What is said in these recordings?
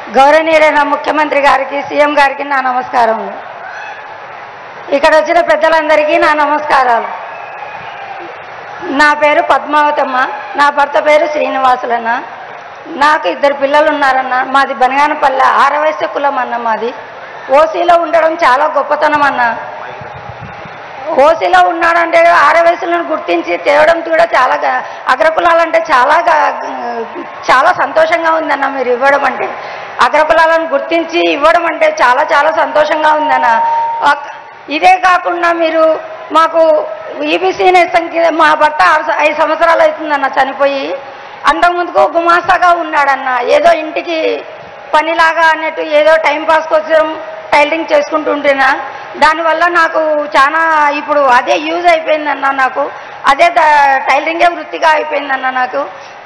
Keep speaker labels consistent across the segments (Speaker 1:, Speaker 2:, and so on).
Speaker 1: గౌరవనీయులైన ముఖ్యమంత్రి గారికి సీఎం గారికి నా నమస్కారం ఇక్కడ వచ్చిన పెద్దలందరికీ నా నమస్కారాలు నా పేరు పద్మావతమ్మ నా భర్త పేరు శ్రీనివాసులన్న నాకు ఇద్దరు పిల్లలు ఉన్నారన్న మాది బనగానపల్లె ఆరవయస్య కులం అన్న మాది ఓసీలో ఉండడం చాలా గొప్పతనం అన్న ఓసీలో ఉన్నాడంటే ఆరవయసులను గుర్తించి తేవడం కూడా చాలా గ- అగ్రకులాలంటే చాలా గ- చాలా సంతోషంగా ఉందన్న మీరు ఇవ్వడం అంటే అగ్రకులాలను గుర్తించి ఇవ్వడం అంటే చాలా చాలా సంతోషంగా ఉందన్న ఒక- ఇదే కాకుండా మీరు మాకు ఈబీసీ సంఖ్య మా భర్త ఆరు స- ఐదు సంవత్సరాలు అవుతుందన్న చనిపోయి అంతకుముందుకు గుమాస్తాగా ఉన్నాడన్న ఏదో ఇంటికి పనిలాగా అన్నట్టు ఏదో టైం పాస్ కోసం టైలరింగ్ చేసుకుంటూ ఉంటేనా దానివల్ల నాకు చాలా ఇప్పుడు అదే యూజ్ అయిపోయిందన్న నాకు అదే ద- టైలరింగే వృత్తిగా అయిపోయిందన్న నాకు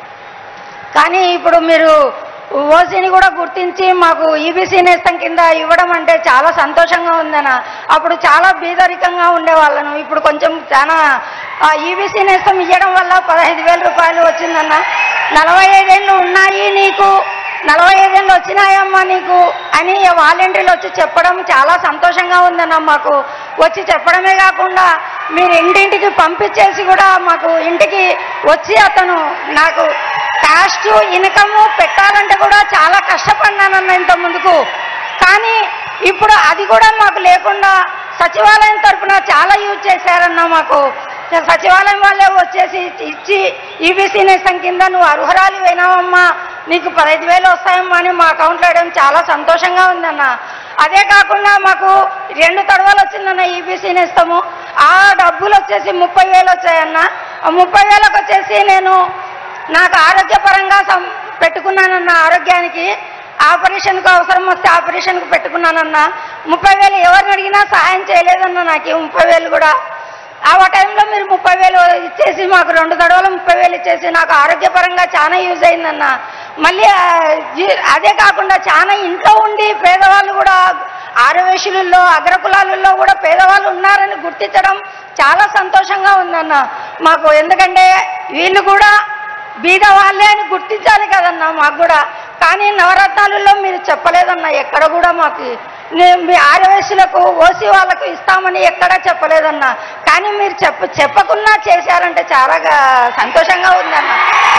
Speaker 1: కానీ ఇప్పుడు మీరు ఓసీని కూడా గుర్తించి మాకు ఈబీసీ నేస్తం కింద ఇవ్వడం అంటే చాలా సంతోషంగా ఉందన్న అప్పుడు చాలా బీదరికంగా ఉండేవాళ్ళను ఇప్పుడు కొంచెం చాలా ఈబీసీ నేస్తం ఇవ్వడం వల్ల పదహైదు వేల రూపాయలు వచ్చిందన్న నలభై ఐదేళ్ళు ఉన్నాయి నీకు నలభై ఐదేళ్ళు వచ్చినాయమ్మా నీకు అని వాలంటీర్లు వచ్చి చెప్పడం చాలా సంతోషంగా ఉందన్న మాకు వచ్చి చెప్పడమే కాకుండా మీరు ఇంటింటికి పంపించేసి కూడా మాకు ఇంటికి వచ్చి అతను నాకు కాస్ట్ ఇన్కమ్ పెట్టాలంటే కూడా చాలా కష్టపడినానన్న ఇంత ముందుకు కానీ ఇప్పుడు అది కూడా మాకు లేకుండా సచివాలయం తరఫున చాలా యూజ్ చేశారన్న మాకు సచివాలయం వాళ్ళే వచ్చేసి ఇచ్చి ఈబీసీ నేస్తం కింద నువ్వు అర్హురాలు అయినావమ్మా నీకు పదహైదు వేలు వస్తాయమ్మా అని మా అకౌంట్లో వేయడం చాలా సంతోషంగా ఉందన్న అదే కాకుండా మాకు రెండు తడవలు వచ్చిందన్న ఈబీసీ నేస్తము ఆ డబ్బులు వచ్చేసి ముప్పై వేలు వచ్చాయన్న ఆ ముప్పై వేలకు వచ్చేసి నేను నాకు ఆరోగ్యపరంగా సం పెట్టుకున్నానన్న ఆరోగ్యానికి ఆపరేషన్కు అవసరం వస్తే ఆపరేషన్కు పెట్టుకున్నానన్న ముప్పై వేలు ఎవరిని అడిగినా సహాయం చేయలేదన్న నాకు ఈ ముప్పై వేలు కూడా ఆ టైంలో మీరు ముప్పై వేలు ఇచ్చేసి మాకు రెండు తడవలు ముప్పై వేలు ఇచ్చేసి నాకు ఆరోగ్యపరంగా చాలా యూజ్ అయిందన్న మళ్ళీ ఆ, జీ- అదే కాకుండా చాలా ఇంట్లో ఉండి పేదవాళ్ళు కూడా ఆరవేశులలో అగ్రకులాలలో కూడా పేదవాళ్ళు ఉన్నారని గుర్తించడం చాలా సంతోషంగా ఉందన్న మాకు ఎందుకంటే వీళ్ళు కూడా బీద వాళ్ళే అని గుర్తించాలి కదన్నా మాకు కూడా కానీ నవరత్నాలలో మీరు చెప్పలేదన్నా ఎక్కడ కూడా మాకు నే- మీ ఆర్యవేశులకు ఓసీ వాళ్ళకు ఇస్తామని ఎక్కడా చెప్పలేదన్నా కానీ మీరు చెప్ప చెప్పకున్నా చేశారంటే చాలా గా- సంతోషంగా ఉందన్న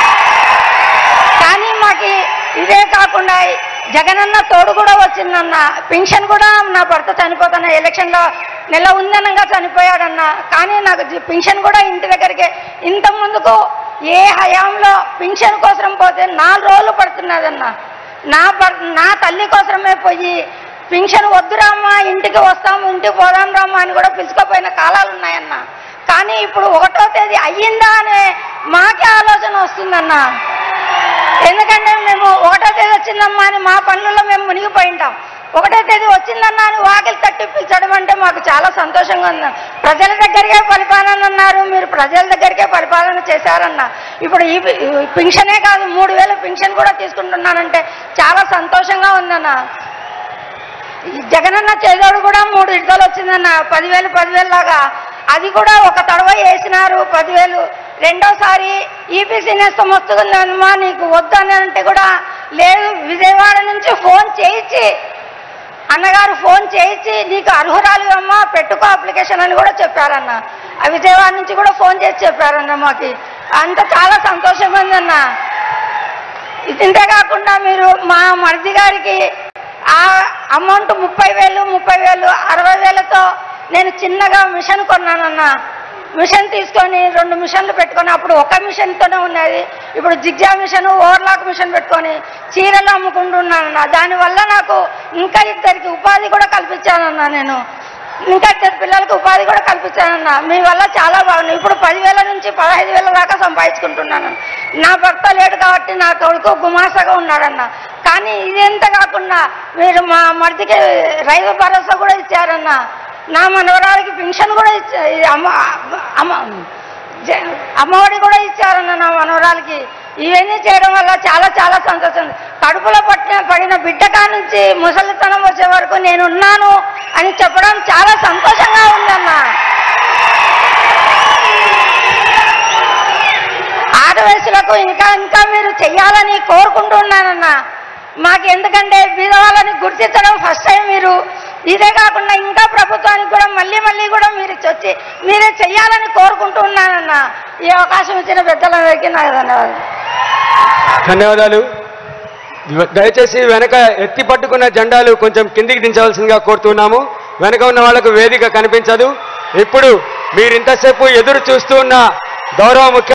Speaker 1: కానీ మాకు ఇదే కాకుండా జగనన్న తోడు కూడా వచ్చిందన్న పెన్షన్ కూడా నా భర్త చనిపోతున్న ఎలక్షన్లో నెల ఉందనంగా చనిపోయాడన్న కానీ నాకు జి- పెన్షన్ కూడా ఇంటి దగ్గరికి ఇంత ముందుకు ఏ హయాంలో పెన్షన్ కోసం పోతే నాలుగు రోజులు పడుతున్నదన్న నా భర్ నా తల్లి కోసమే పోయి పెన్షన్ వద్దురామ్మా ఇంటికి వస్తాము ఇంటికి పోదాం రామ్మా అని కూడా పిలుచుకోపోయిన కాలాలు ఉన్నాయన్న కానీ ఇప్పుడు ఒకటో తేదీ అయ్యిందా అనే మాకే ఆలోచన వస్తుందన్న ఎందుకంటే మేము ఒకటో తేదీ వచ్చిందమ్మా అని మా పనులలో మేము మునిగిపోయి ఉంటాం ఒకటో తేదీ వచ్చిందన్నా అని వాకిలి తట్టి పిలిచడం అంటే మాకు చాలా సంతోషంగా ఉంది ప్రజల దగ్గరికే పరిపాలన అన్నారు మీరు ప్రజల దగ్గరికే పరిపాలన చేశారన్న ఇప్పుడు ఈ ఈ పింఛనే కాదు మూడు వేల పింఛన్ కూడా తీసుకుంటున్నానంటే చాలా సంతోషంగా ఉందన్న ఈ జగనన్న చేదోడు కూడా మూడు విడతలు వచ్చిందన్న పదివేలు పదివేలు లాగా అది కూడా ఒక తడవ వేసినారు పదివేలు రెండోసారి ఈపీసీ నేస్తం వస్తుందమ్మా నీకు వద్దు అని అంటే కూడా లేదు విజయవాడ నుంచి ఫోన్ చేయించి అన్నగారు ఫోన్ చేయించి నీకు అర్హురాలు అమ్మా పెట్టుకో అప్లికేషన్ అని కూడా చెప్పారన్న ఆ విజయవాడ నుంచి కూడా ఫోన్ చేసి చెప్పారన్న మాకు అంత చాలా సంతోషంగా ఉందన్న ఇంతే కాకుండా మీరు మా మరిది గారికి ఆ అమౌంట్ ముప్పై వేలు ముప్పై వేలు అరవై వేలతో నేను చిన్నగా మిషన్ కొన్నానన్న మిషన్ తీసుకొని రెండు మిషన్లు పెట్టుకొని అప్పుడు ఒక మిషన్తోనే ఉన్నది ఇప్పుడు జిగ్జా మిషన్ ఓవర్లాక్ మిషన్ పెట్టుకొని చీరలు అమ్ముకుంటున్నానన్న దానివల్ల నాకు ఇంకా ఇద్దరికి ఉపాధి కూడా కల్పించానన్న నేను ఇంకా ఇద్దరు పిల్లలకు ఉపాధి కూడా కల్పించానన్న మీ వల్ల చాలా బాగుంది ఇప్పుడు పదివేల నుంచి పదహైదు వేల దాకా సంపాదించుకుంటున్నాను నా భర్త లేడు కాబట్టి నా కొడుకు గుమాసగా ఉన్నాడన్న కానీ ఇదంతా కాకుండా మీరు మా మరిదికి రైతు భరోసా కూడా ఇచ్చారన్న నా మనవరాలకి పెన్షన్ కూడా ఇచ్చా ఇది అమ్మ అమ్మ జ- అమ్మఒడి కూడా ఇచ్చారన్న నా మనవరాలకి ఇవన్నీ చేయడం వల్ల చాలా చాలా సంతోషం కడుపులో పట్టిన పడిన బిడ్డ కాడ నుంచి ముసలితనం వచ్చే వరకు నేనున్నాను అని చెప్పడం చాలా సంతోషంగా ఉందన్న ఆడవయసులకు ఇంకా ఇంకా మీరు చెయ్యాలని కోరుకుంటున్నానన్న మాకు ఎందుకంటే బీదవాళ్ళని గుర్తించడం ఫస్ట్ టైం మీరు ఇదే కాకుండా ఇంకా ప్రభుత్వానికి కూడా మళ్ళీ మళ్ళీ కూడా మీరు ఇచ్చి వచ్చి మీరే చెయ్యాలని కోరుకుంటూ ఉన్నానన్న ఈ అవకాశం ఇచ్చిన పెద్దలందరికీ నాకు ధన్యవాదాలు
Speaker 2: ధన్యవాదాలు దయచేసి వెనక ఎత్తి పట్టుకున్న జెండాలు కొంచెం కిందికి దించవలసిందిగా కోరుతున్నాము వెనక ఉన్న వాళ్ళకు వేదిక కనిపించదు ఇప్పుడు మీరు ఇంతసేపు ఎదురు చూస్తూ ఉన్న గౌరవ ముఖ్య